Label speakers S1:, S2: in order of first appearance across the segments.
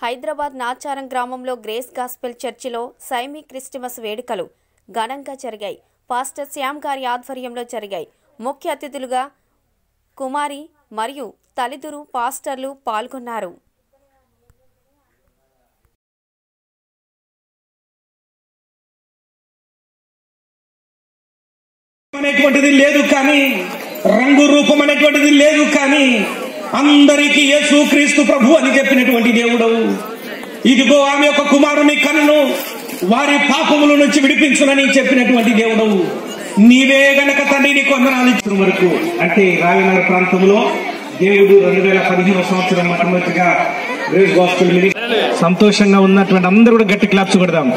S1: హైదరాబాద్ నాచారం గ్రామంలో grace gospel చర్చిలో సైమి Christmas వేడుకలు ఘనంగా జరిగాయి పాస్టర్ శ్యామ్ గారి ఆధ్వర్యంలో జరిగాయి ముఖ్య అతిథులుగా కుమారి మరియు తల్లిదురు పాస్టర్లు పాల్గొన్నారు
S2: అనేటువంటిది లేదు కానీ రంగు రూపం అనేటువంటిది లేదు కానీ అందరికీ యేసు క్రీస్తు ప్రభు అని చెప్పినటువంటి దేవుడవు ఇదిగో ఆమె యొక్క కుమారుని కన్ను వారి పాపముల నుంచి విడిపించునని చెప్పినటువంటి దేవుడవు నీవే గనక తండ్రి నీకు వందనాలు ఇచ్చిన వరకు అంటే రావినగర్ ప్రాంతంలో దేవుడు రెండు వేల పదిహేను సంవత్సరం మొట్టమొదటిగా గ్రేస్ గాస్పుల్ మినిస్ట్రీ సంతోషంగా ఉన్నటువంటి అందరూ కూడా గట్టి క్లాప్స్ కొడదాం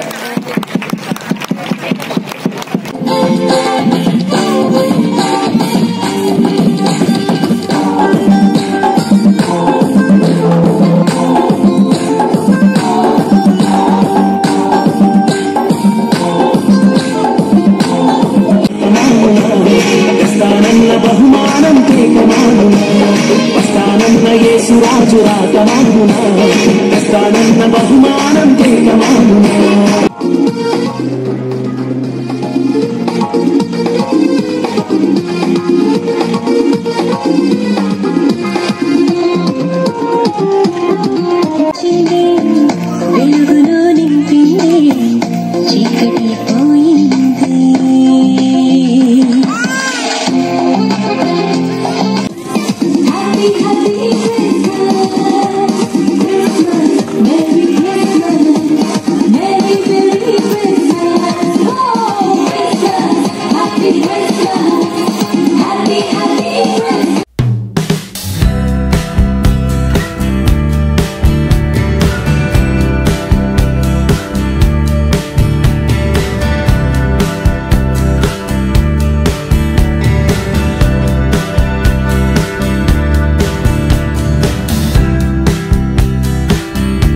S3: వస్తానన్న బహుమానం కేకమానున వస్తానన్న యేసురాజు రాకమానున వస్తానన్న బహుమానం కేకమానున
S4: చిలే వెలుగులో నింపింది చీకటి పోయింది happy happy Christmas merry Christmas merry merry Christmas oh Christmas happy Christmas happy happy